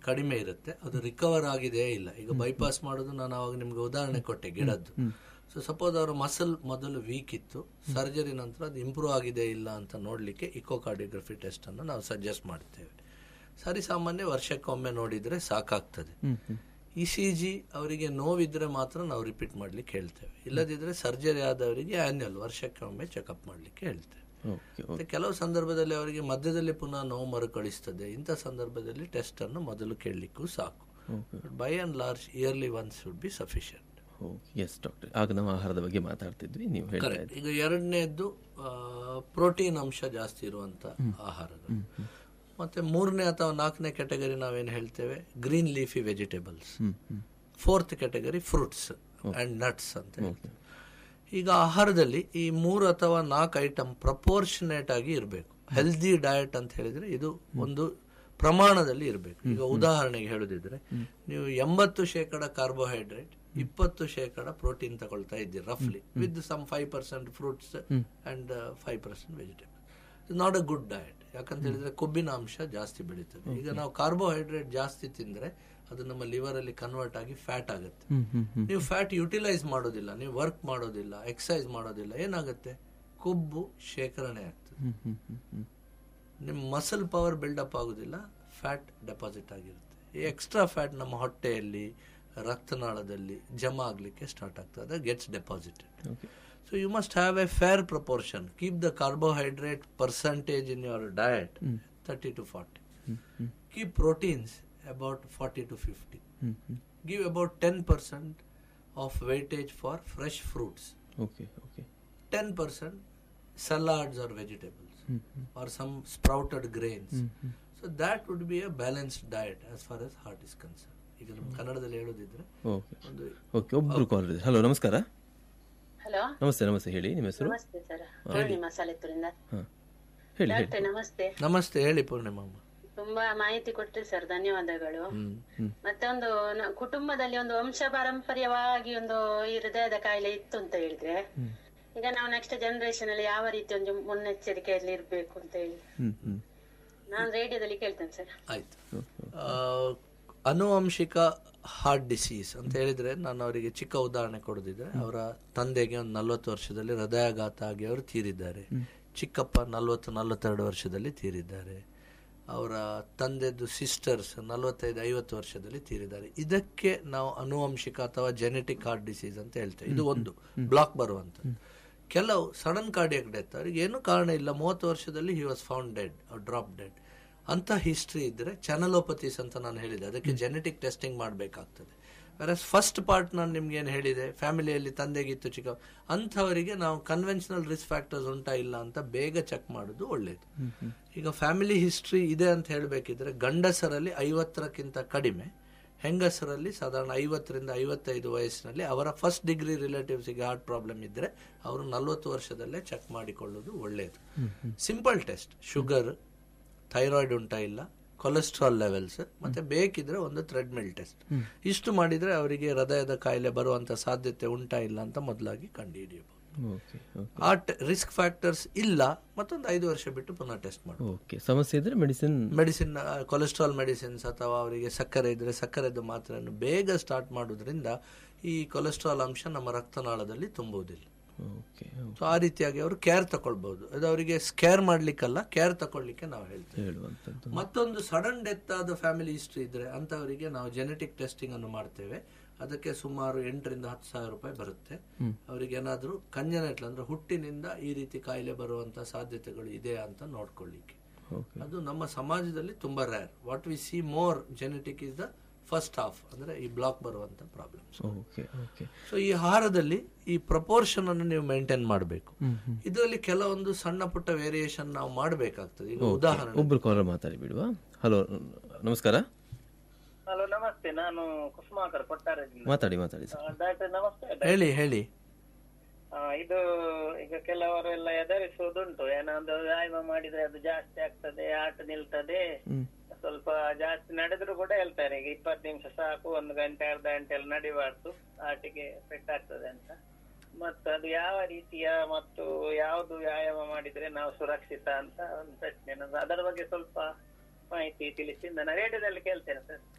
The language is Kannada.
ಕಡಿಮೆ ಇರುತ್ತೆ ಅದು ರಿಕವರ್ ಆಗಿದೆ ಇಲ್ಲ ಈಗ ಬೈಪಾಸ್ ಮಾಡೋದು ನಾನು ಅವಾಗ ನಿಮ್ಗೆ ಉದಾಹರಣೆ ಕೊಟ್ಟೆ ಗಿಡದ್ದು ಸೊ ಸಪೋಸ್ ಅವರ ಮಸಲ್ ಮೊದಲು ವೀಕ್ ಇತ್ತು ಸರ್ಜರಿ ನಂತರ ಅದು ಇಂಪ್ರೂವ್ ಆಗಿದೆ ಇಲ್ಲ ಅಂತ ನೋಡಲಿಕ್ಕೆ ಇಕೋಕಾರ್ಡಿಯೋಗ್ರಫಿ ಟೆಸ್ಟ್ ಅನ್ನು ನಾವು ಸಜೆಸ್ಟ್ ಮಾಡ್ತೇವೆ ಸರಿ ಸಾಮಾನ್ಯ ವರ್ಷಕ್ಕೊಮ್ಮೆ ನೋಡಿದ್ರೆ ಸಾಕಾಗ್ತದೆ ಇ ಸಿ ಜಿ ಅವರಿಗೆ ನೋವಿದ್ರೆ ಮಾತ್ರ ನಾವು ರಿಪೀಟ್ ಮಾಡ್ಲಿಕ್ಕೆ ಹೇಳ್ತೇವೆ ಇಲ್ಲದಿದ್ರೆ ಸರ್ಜರಿ ಆದವರಿಗೆ ಆನ್ಯಲ್ ವರ್ಷಕ್ಕೆ ಒಮ್ಮೆ ಚೆಕಪ್ ಮಾಡ್ಲಿಕ್ಕೆ ಹೇಳ್ತೇವೆ ಓಕೆ ಮತ್ತೆ ಕೆಲವು ಸಂದರ್ಭದಲ್ಲಿ ಅವರಿಗೆ ಮಧ್ಯದಲ್ಲಿ ಪುನಃ ನೋವು ಮರುಕಳಿಸ್ತದೆ ಇಂಥ ಸಂದರ್ಭದಲ್ಲಿ ಟೆಸ್ಟ್ ಅನ್ನು ಮೊದಲು ಕೇಳಲಿಕ್ಕೂ ಸಾಕು by and large early once should be sufficient yes doctor ಆಗ ನಾವು ಆಹಾರದ ಬಗ್ಗೆ ಮಾತಾಡ್ತಿದ್ವಿ ನೀವು ಹೇಳ್ತಾ ಕರೆಕ್ಟ್ ಈಗ ಎರಡನೇದ್ದು ಪ್ರೋಟೀನ್ ಅಂಶ ಜಾಸ್ತಿ ಇರುವಂತ ಆಹಾರಗಳು ಮತ್ತೆ ಮೂರನೇ ಅಥವಾ ನಾಲ್ಕನೇ ಕ್ಯಾಟಗರಿ ನಾವೇನು ಹೇಳ್ತೇವೆ green leafy vegetables fourth category fruits and nuts ಅಂತ ಹೇಳ್ತೇವೆ ಈಗ ಆಹಾರದಲ್ಲಿ ಈ ಮೂರು ಅಥವಾ ನಾಲ್ಕು ಐಟಮ್ ಪ್ರಪೋರ್ಷನೇಟ್ ಆಗಿ ಇರಬೇಕು ಹೆಲ್ದಿ ಡಯಟ್ ಅಂತ ಹೇಳಿದ್ರೆ ಇದು ಒಂದು ಪ್ರಮಾಣದಲ್ಲಿ ಇರಬೇಕು ಈಗ ಉದಾಹರಣೆಗೆ ಹೇಳುದಿದ್ರೆ ನೀವು ಎಂಬತ್ತು ಶೇಕಡ ಕಾರ್ಬೋಹೈಡ್ರೇಟ್ ಇಪ್ಪತ್ತು ಶೇಕಡ ಪ್ರೋಟೀನ್ ತಗೊಳ್ತಾ ಇದ್ದೀರಿ ರಫ್ಲಿ with some five percent fruits and five percent vegetable not a good diet ಯಾಕಂತ ಹೇಳಿದ್ರೆ ಕೊಬ್ಬಿನ ಅಂಶ ಜಾಸ್ತಿ ಬೆಳೀತದೆ ಈಗ ನಾವು ಕಾರ್ಬೋಹೈಡ್ರೇಟ್ ಜಾಸ್ತಿ ತಿಂದ್ರೆ ಅದು ನಮ್ಮ ಲಿವರ್ ಅಲ್ಲಿ ಕನ್ವರ್ಟ್ ಆಗಿ ಫ್ಯಾಟ್ ಆಗುತ್ತೆ ನೀವು ಫ್ಯಾಟ್ ಯುಟಿಲೈಸ್ ಮಾಡೋದಿಲ್ಲ ನೀವು ವರ್ಕ್ ಮಾಡೋದಿಲ್ಲ ಎಕ್ಸಸೈಸ್ ಮಾಡೋದಿಲ್ಲ ಏನಾಗುತ್ತೆ ಕೊಬ್ಬು ಶೇಖರಣೆ ಆಗ್ತದೆ ನಿಮ್ಮ ಮಸಲ್ ಪವರ್ ಬಿಲ್ಡಪ್ ಆಗೋದಿಲ್ಲ ಫ್ಯಾಟ್ ಡೆಪಾಸಿಟ್ ಆಗಿರುತ್ತೆ ಈ ಎಕ್ಸ್ಟ್ರಾ ಫ್ಯಾಟ್ ನಮ್ಮ ಹೊಟ್ಟೆಯಲ್ಲಿ ರಕ್ತನಾಳದಲ್ಲಿ ಜಮಾ ಆಗಲಿಕ್ಕೆ ಸ್ಟಾರ್ಟ್ ಆಗ್ತದೆ gets deposited so you must have a fair proportion keep the carbohydrate percentage in your diet thirty to forty keep proteins about forty to fifty give about ten percent of weightage for fresh fruits okay okay ten percent salads or vegetables or some sprouted grains. So that would be a balanced diet as far as heart is concerned. ಈಗ ನಮ್ಮ ಕನ್ನಡದಲ್ಲಿ ಹೇಳೋದಿದ್ರೆ ಓಕೆ ಒಂದು ಓಕೆ ಒಬ್ರು ಕಾಲ್ ಇದೆ ಹಲೋ ನಮಸ್ಕಾರ ಹಲೋ ನಮಸ್ತೆ ನಮಸ್ತೆ ಹೇಳಿ ನಿಮ್ಮ ಹೆಸರು ನಮಸ್ತೆ ಸರ್ ಪೂರ್ಣಿಮಾ ಸಾಲೆತ್ತೂರಿಂದ ಹಾಂ ಹೇಳಿ ಹೇಳಿ ಡಾಕ್ಟ್ರೆ ನಮಸ್ತೆ ನಮಸ್ತೆ ಹೇಳಿ ಪೂರ್ಣಿಮಮ್ಮ ತುಂಬಾ ಮಾಹಿತಿ ಕೊಟ್ರಿ ಸರ್ ಧನ್ಯವಾದಗಳು ಮತ್ತೆ ಒಂದು ನ- ಕುಟುಂಬದಲ್ಲಿ ಒಂದು ವಂಶ ಪಾರಂಪರ್ಯವಾಗಿ ಒಂದು ಈ ಹೃದಯದ ಕಾಯಿಲೆ ಇತ್ತು ಅಂತ ಹೇಳಿದ್ರೆ ಈಗ ನಾವು ನೆಕ್ಸ್ಟ್ ಜನರೇಷನ್ ಅಲ್ಲಿ ಯಾವ ರೀತಿ ಒಂದು ಮುನ್ನೆಚ್ಚರಿಕೆಯಲ್ಲಿ ಇರ್ಬೇಕು ಅಂತ ಹೇಳಿ ಹ್ಮ್ ಹ್ಮ್ ನಾನು ರೇಡಿಯೋದಲ್ಲಿ ಕೇಳ್ತೇನೆ ಸರ್ ಆಯ್ತು ಆ, ಅನುವಂಶಿಕ ಹಾರ್ಟ್ ಡಿಸೀಸ್ ಅಂತ ಹೇಳಿದ್ರೆ ನಾನು ಅವರಿಗೆ ಚಿಕ್ಕ ಉದಾಹರಣೆ ಕೊಡೋದಿದ್ರೆ ಅವರ ತಂದೆಗೆ ಒಂದು ನಲ್ವತ್ತು ವರ್ಷದಲ್ಲಿ ಹೃದಯಾಘಾತ ಆಗಿ ಅವರು ತೀರಿದ್ದಾರೆ ಚಿಕ್ಕಪ್ಪ ನಲ್ವತ್ತು ನಲ್ವತ್ತೆರಡು ವರ್ಷದಲ್ಲಿ ತೀರಿದ್ದಾರೆ ಅವರ ತಂದೆದು ಸಿಸ್ಟರ್ಸ್ ನಲವತ್ತೈದು ಐವತ್ತು ವರ್ಷದಲ್ಲಿ ತೀರಿದ್ದಾರೆ ಇದಕ್ಕೆ ನಾವು ಅನುವಂಶಿಕ ಅಥವಾ ಜೆನೆಟಿಕ್ ಹಾರ್ಟ್ ಡಿಸೀಸ್ ಅಂತ ಹೇಳ್ತೇವೆ ಇದು ಒಂದು ಬ್ಲಾಕ್ ಬರುವಂಥದ್ದು ಕೆಲವು ಸಡನ್ ಕಾರ್ಡಿಯಕ್ ಡೆತ್ ಅವ್ರಿಗೆ ಏನು ಕಾರಣ ಇಲ್ಲ ಮೂವತ್ತು ವರ್ಷದಲ್ಲಿ he was found dead drop dead ಅಂತ ಹಿಸ್ಟ್ರಿ ಇದ್ರೆ ಚಾನಲೋಪತೀಸ್ ಅಂತ ನಾನು ಹೇಳಿದೆ ಅದಕ್ಕೆ ಜೆನೆಟಿಕ್ ಟೆಸ್ಟಿಂಗ್ ಮಾಡಬೇಕಾಗ್ತದೆ ವೆರಸ್ ಫಸ್ಟ್ ಪಾರ್ಟ್ ನಾನು ನಿಮ್ಗೆ ಏನು ಹೇಳಿದೆ ಫ್ಯಾಮಿಲಿಯಲ್ಲಿ ತಂದೆಗಿತ್ತು ಚಿಕ್ಕ ಅಂಥವರಿಗೆ ನಾವು ಕನ್ವೆನ್ಷನಲ್ ರಿಸ್ಕ್ ಫ್ಯಾಕ್ಟರ್ಸ್ ಉಂಟಾ ಇಲ್ಲ ಅಂತ ಬೇಗ ಚೆಕ್ ಮಾಡೋದು ಒಳ್ಳೇದು ಈಗ ಫ್ಯಾಮಿಲಿ ಹಿಸ್ಟ್ರಿ ಇದೆ ಅಂತ ಹೇಳಬೇಕಿದ್ರೆ ಗಂಡಸರಲ್ಲಿ ಐವತ್ತರಕ್ಕಿಂತ ಕಡಿಮೆ ಹೆಂಗಸರಲ್ಲಿ ಸಾಧಾರಣ ಐವತ್ತರಿಂದ ಐವತ್ತೈದು ವಯಸ್ಸಿನಲ್ಲಿ ಅವರ ಫಸ್ಟ್ ಡಿಗ್ರಿ ರಿಲೇಟಿವ್ಸ್ಗೆ ಹಾರ್ಟ್ ಪ್ರಾಬ್ಲಮ್ ಇದ್ರೆ ಅವರು ನಲ್ವತ್ತು ವರ್ಷದಲ್ಲೇ ಚೆಕ್ ಮಾಡಿಕೊಳ್ಳೋದು ಒಳ್ಳೆಯದು ಸಿಂಪಲ್ ಟೆಸ್ಟ್ ಶುಗರ್ ಥೈರಾಯ್ಡ್ ಉಂಟಾ ಇಲ್ಲ ಕೊಲೆಸ್ಟ್ರಾಲ್ ಲೆವೆಲ್ಸ್ ಮತ್ತೆ ಬೇಕಿದ್ರೆ ಒಂದು ಥ್ರೆಡ್ಮಿಲ್ ಟೆಸ್ಟ್ ಇಷ್ಟು ಮಾಡಿದ್ರೆ ಅವರಿಗೆ ಹೃದಯದ ಕಾಯಿಲೆ ಬರುವಂತ ಸಾಧ್ಯತೆ ಉಂಟಾ ಇಲ್ಲ ಅಂತ ಮೊದಲಾಗಿ ಕಂಡುಹಿಡಿಯಬಹುದು ಓಕೆ ಓಕೆ ಆ ರಿಸ್ಕ್ ಫ್ಯಾಕ್ಟರ್ಸ್ ಇಲ್ಲ ಮತ್ತೊಂದು ಐದು ವರ್ಷ ಬಿಟ್ಟು ಪುನಃ ಟೆಸ್ಟ್ ಮಾಡಬಹುದು ಓಕೆ ಸಮಸ್ಯೆ ಇದ್ರೆ ಮೆಡಿಸಿನ್ ಮೆಡಿಸಿನ್ ಕೊಲೆಸ್ಟ್ರಾಲ್ ಮೆಡಿಸಿನ್ಸ್ ಅಥವಾ ಅವರಿಗೆ ಸಕ್ಕರೆ ಇದ್ರೆ ಸಕ್ಕರೆದು ಮಾತ್ರೆಯನ್ನು ಬೇಗ ಸ್ಟಾರ್ಟ್ ಮಾಡೋದ್ರಿಂದ ಈ ಕೊಲೆಸ್ಟ್ರಾಲ್ ಅಂಶ ನಮ್ಮ ರಕ್ತನಾಳದಲ್ಲಿ ತುಂಬುವುದಿಲ್ಲ ಓಕೆ ಸೊ ಆ ರೀತಿಯಾಗಿ ಅವರು ಕೇರ್ ತಗೊಳ್ಬಹುದು ಅದು ಅವರಿಗೆ ಸ್ಕೇರ್ ಮಾಡ್ಲಿಕ್ಕಲ್ಲ ಕೇರ್ ತಗೊಳ್ಳಿಕ್ಕೆ ನಾವು ಹೇಳ್ತೇವೆ ಹೇಳುವಂಥದ್ದು ಮತ್ತೊಂದು ಸಡನ್ ಡೆತ್ ಆದ ಫ್ಯಾಮಿಲಿ ಹಿಸ್ಟ್ರಿ ಇದ್ರೆ ಅಂತವರಿಗೆ ನಾವು ಜೆನೆಟಿಕ್ ಟೆಸ್ಟಿಂಗ್ ಅನ್ನು ಮಾಡ್ತೇವೆ ಅದಕ್ಕೆ ಸುಮಾರು ಎಂಟರಿಂದ ಹತ್ತು ಸಾವಿರ ರೂಪಾಯಿ ಬರುತ್ತೆ ಅವರಿಗೆ ಏನಾದರೂ ಕಂಜನೆಟ್ಲ್ ಅಂದ್ರೆ ಹುಟ್ಟಿನಿಂದ ಈ ರೀತಿ ಕಾಯಿಲೆ ಬರುವಂತ ಸಾಧ್ಯತೆಗಳು ಇದೆಯಾ ಅಂತ ನೋಡ್ಕೊಳ್ಳಿಕ್ಕೆ ಓಕೆ ಅದು ನಮ್ಮ ಸಮಾಜದಲ್ಲಿ ತುಂಬಾ rare what we see more genetic is the first half ಅಂದ್ರೆ ಈ ಬ್ಲಾಕ್ ಬರುವಂತ ಪ್ರಾಬ್ಲಮ್ಸ್ ಓಕೆ ಓಕೆ ಸೊ ಈ ಆಹಾರದಲ್ಲಿ ಈ ಪ್ರಪೋರ್ಷನ್ ಅನ್ನು ನೀವು ಮೇಂಟೈನ್ ಮಾಡಬೇಕು ಇದರಲ್ಲಿ ಕೆಲವೊಂದು ಸಣ್ಣ ಪುಟ್ಟ ವೇರಿಯೇಷನ್ ನಾವು ಮಾಡಬೇಕಾಗ್ತದೆ ಈಗ ಉದಾಹರಣೆ ಒಬ್ರು ಕಾಲರ್ ಮಾತಾಡಿ ಬಿಡುವ ಹಲೋ ನಮಸ್ಕಾರ ಹಲೋ ನಮಸ್ತೆ ನಾನು ಕುಸುಮಾಕರ್ ಕೊಟ್ಟಾರದಿಂದ ಮಾತಾಡಿ ಮಾತಾಡಿ ಸರ್ ಡಾಕ್ಟರ್ ನಮಸ್ತೆ ಹೇಳಿ ಹೇಳಿ ಆ, ಇದು ಈಗ ಕೆಲವರು ಎಲ್ಲ ಎದುರಿಸುವುದುಂಟು ಏನಾದ್ರು ವ್ಯಾಯಾಮ ಮಾಡಿದ್ರೆ ಅದು ಜಾಸ್ತಿ ಆಗ್ತದೆ ಆಟ ನಿಲ್ತದೆ ಸ್ವಲ್ಪ ಜಾಸ್ತಿ ನಡೆದ್ರು ಕೂಡ ಹೇಳ್ತಾರೆ ಈಗ ಇಪ್ಪತ್ತು ನಿಮಿಷ ಸಾಕು ಒಂದು ಗಂಟೆ ಅರ್ಧ ಗಂಟೆ ಎಲ್ಲ ನಡಿಬಾರ್ದು ಆಟಿಗೆ ಪೆಟ್ಟಾಗ್ತದೆ ಅಂತ ಮತ್ತು ಅದು ಯಾವ ರೀತಿಯ ಮತ್ತು ಯಾವುದು ವ್ಯಾಯಾಮ ಮಾಡಿದ್ರೆ ನಾವು ಸುರಕ್ಷಿತ ಅಂತ ಒಂದು ಪ್ರಶ್ನೆ ನನ್ನದು. ಅದರ ಬಗ್ಗೆ ಸ್ವಲ್ಪ ಮಾಹಿತಿ ತಿಳಿಸಿ ನಾನು ರೇಡಿಯೋದಲ್ಲಿ ಕೇಳ್ತೇನೆ ಸರ್